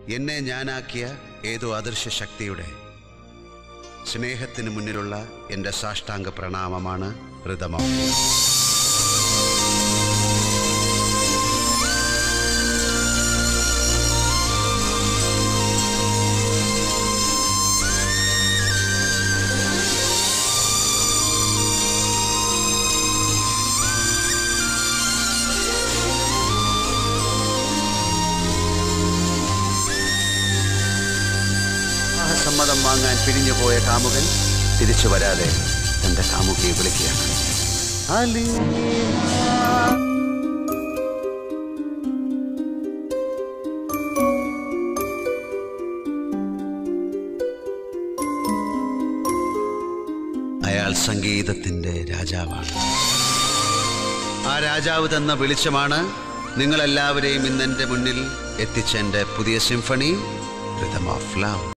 എന്നെ ഞാനാക്കിയ ഏതോ അദൃശ്യ ശക്തിയുടെ സ്നേഹത്തിന് മുന്നിലുള്ള എൻ്റെ സാഷ്ടാംഗ പ്രണാമമാണ് ഋതമോ സമ്മതം വാങ്ങാൻ പിരിഞ്ഞുപോയ കാമുകൻ തിരിച്ചു വരാതെ തന്റെ കാമുകിയെ വിളിക്കുകയാണ് അലി അയാൾ സംഗീതത്തിന്റെ രാജാവാണ് ആ രാജാവ് തന്ന വെളിച്ചമാണ് നിങ്ങളെല്ലാവരെയും ഇന്നെന്റെ മുന്നിൽ എത്തിച്ച എൻ്റെ പുതിയ സിംഫണി റിതം ഓഫ് ലവ്